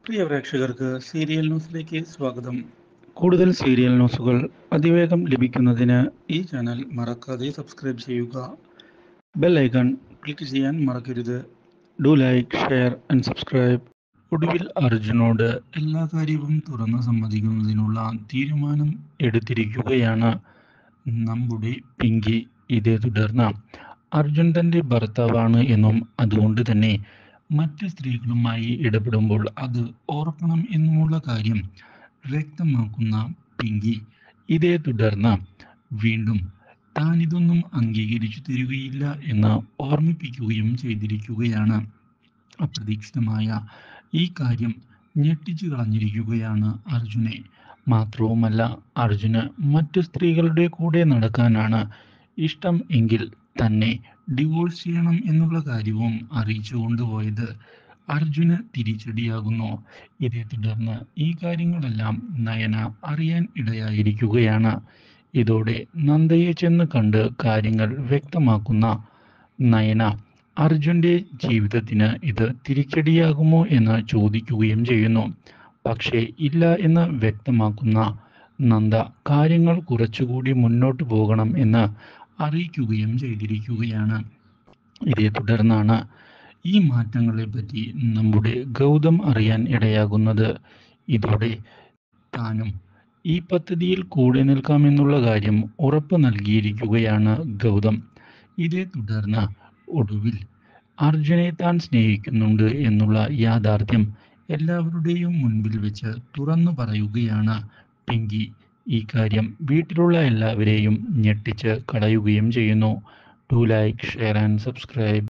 പ്രിയ പ്രേക്ഷകർക്ക് സീരിയൽ ന്യൂസിലേക്ക് സ്വാഗതം കൂടുതൽ സീരിയൽ ന്യൂസുകൾ അതിവേഗം ലഭിക്കുന്നതിന് ഈ ചാനൽ മറക്കാതെ സബ്സ്ക്രൈബ് ചെയ്യുക ബെൽ ഐക്കൺ ക്ലിക്ക് ചെയ്യാൻ മറക്കരുത് do like share and subscribe ഒടുവിൽ അർജുനോട് എല്ലാ കാര്യവും തുറന്ന് സമ്മതിക്കുന്നതിനുള്ള തീരുമാനം എടുത്തിരിക്കുകയാണ് നമ്മുടെ പിങ്കി ഇതേ തുടർന്ന് അർജുൻ തൻ്റെ ഭർത്താവാണ് എന്നും അതുകൊണ്ട് തന്നെ മറ്റ് സ്ത്രീകളുമായി ഇടപെടുമ്പോൾ അത് ഓർക്കണം എന്നുമുള്ള കാര്യം വ്യക്തമാക്കുന്ന പിങ്കി ഇതേ തുടർന്ന് വീണ്ടും താൻ ഇതൊന്നും അംഗീകരിച്ചു തരികയില്ല എന്ന് ഓർമ്മിപ്പിക്കുകയും ചെയ്തിരിക്കുകയാണ് അപ്രതീക്ഷിതമായ ഈ കാര്യം ഞെട്ടിച്ചു കളഞ്ഞിരിക്കുകയാണ് അർജുനെ മാത്രവുമല്ല അർജുന് മറ്റു സ്ത്രീകളുടെ കൂടെ നടക്കാനാണ് ഇഷ്ടം എങ്കിൽ തന്നെ ഡിവോഴ്സ് ചെയ്യണം എന്നുള്ള കാര്യവും അറിയിച്ചു കൊണ്ടുപോയത് അർജുന് തിരിച്ചടിയാകുന്നു ഇതേ തുടർന്ന് ഈ കാര്യങ്ങളെല്ലാം നയന അറിയാൻ ഇടയായിരിക്കുകയാണ് ഇതോടെ നന്ദയെ ചെന്ന് കണ്ട് കാര്യങ്ങൾ വ്യക്തമാക്കുന്ന നയന അർജുൻ്റെ ജീവിതത്തിന് ഇത് തിരിച്ചടിയാകുമോ എന്ന് ചോദിക്കുകയും ചെയ്യുന്നു പക്ഷേ ഇല്ല എന്ന് വ്യക്തമാക്കുന്ന നന്ദ കാര്യങ്ങൾ കുറച്ചുകൂടി മുന്നോട്ട് പോകണം എന്ന് അറിയിക്കുകയും ചെയ്തിരിക്കുകയാണ് ഇതേ തുടർന്നാണ് ഈ മാറ്റങ്ങളെ പറ്റി നമ്മുടെ ഗൗതം അറിയാൻ ഇടയാകുന്നത് ഇതോടെ താനും ഈ പദ്ധതിയിൽ കൂടെ നിൽക്കാമെന്നുള്ള കാര്യം ഉറപ്പ് നൽകിയിരിക്കുകയാണ് ഗൗതം ഇതേ തുടർന്ന് ഒടുവിൽ അർജുനെ താൻ സ്നേഹിക്കുന്നുണ്ട് എന്നുള്ള യാഥാർത്ഥ്യം എല്ലാവരുടെയും മുൻപിൽ വെച്ച് തുറന്നു പറയുകയാണ് പിങ്കി ഈ കാര്യം വീട്ടിലുള്ള എല്ലാവരെയും ഞെട്ടിച്ച് കളയുകയും ചെയ്യുന്നു to like share and subscribe